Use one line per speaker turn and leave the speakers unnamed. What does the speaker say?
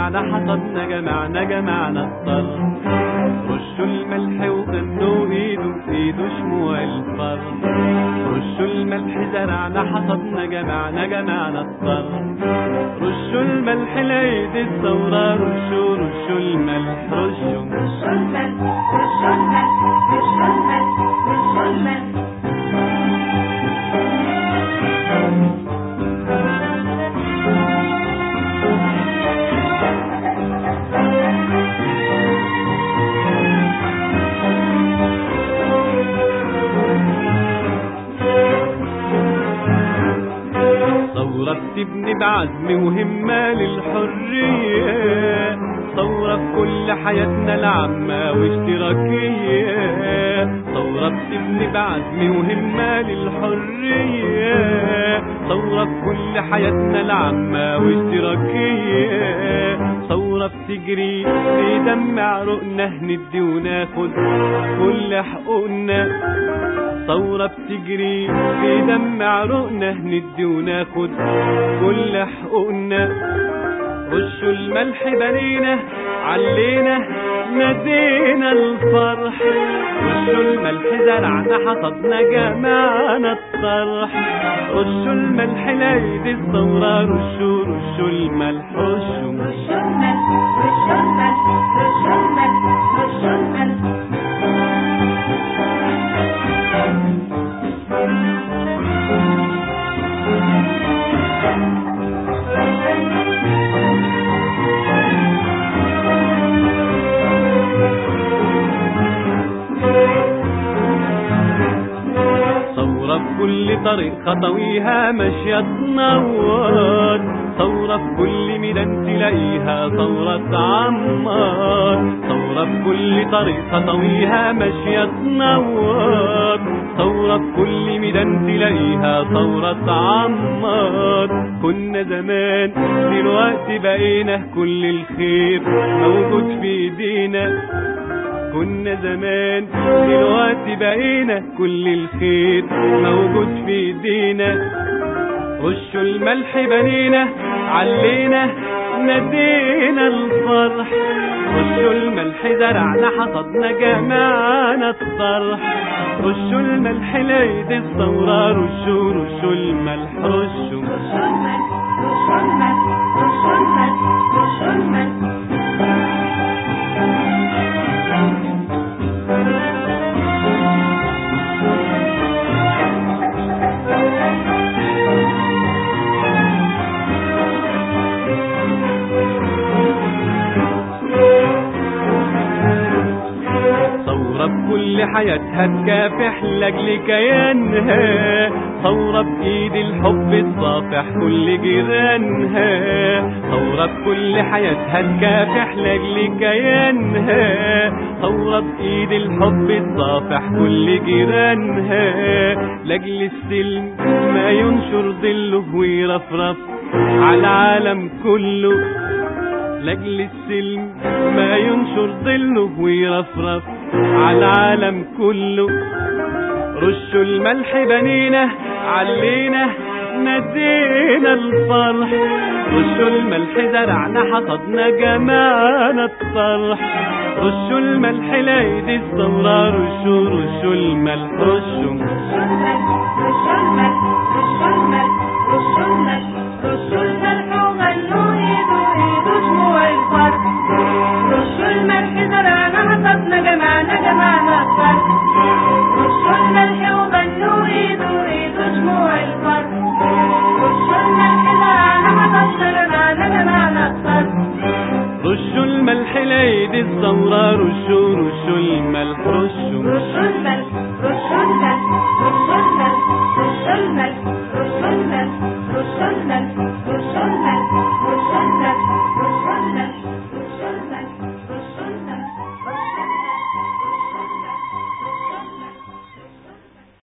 زرعنا حصدنا جمعنا جمعنا الطر رشوا الملح وغنوا ايده ايده شموع الفر رشوا الملح زرعنا حصدنا جمعنا جمعنا الطر رشوا الملح لعيد الثورة رشوا رشوا الملح رشوا
رشوا الملح رشوا الملح رشوا الملح رشوا الملح
ثورة بتبني بعزم وهمة للحرية ثورة في كل حياتنا العامة واشتراكية ثورة بتبني بعزم وهمة للحرية ثورة في كل حياتنا العامة واشتراكية ثورة بتجري في دم عروقنا ندي وناخد كل حقوقنا ثورة بتجري في دم عروقنا ندي وناخد كل حقوقنا رشوا الملح بنينا علينا نادينا الفرح رشوا الملح زرعنا حصدنا جمعنا الطرح رشوا الملح لعيد الثورة رشوا رشوا الملح رشوا
رشوا الملح رشوا الملح رشوا الملح رشوا الملح
ثورة بكل طريق خطويها ماشية تنور ثورة بكل ميدان تلاقيها ثورة عمار ثورة بكل طريق خطويها ماشية تنور ثورة بكل ميدان تلاقيها ثورة عمار كنا زمان دلوقتي بقينا كل الخير موجود في ايدينا كنا زمان دلوقتي بقينا كل الخير موجود في ايدينا رشوا الملح بنينا علينا نادينا الفرح رشوا الملح زرعنا حصدنا جمعنا الطرح رشوا الملح لعيد الثورة رشوا رشوا الملح رشوا
رشوا الملح رشوا الملح رشوا الملح رشوا الملح
ثورة بكل حياتها تكافح لاجل كيانها ثورة بإيد الحب تصافح كل جيرانها ثورة بكل حياتها تكافح لاجل كيانها ثورة بإيد الحب تصافح كل جيرانها لاجل السلم ما ينشر ظله ويرفرف على العالم كله لاجل السلم ما ينشر ظله ويرفرف على العالم كله رشوا الملح بنينا علينا نادينا الفرح رشوا الملح زرعنا حصدنا جمعنا الطرح رشوا الملح لعيد الثورة رشوا رشوا الملح رشوا
رشوا الملح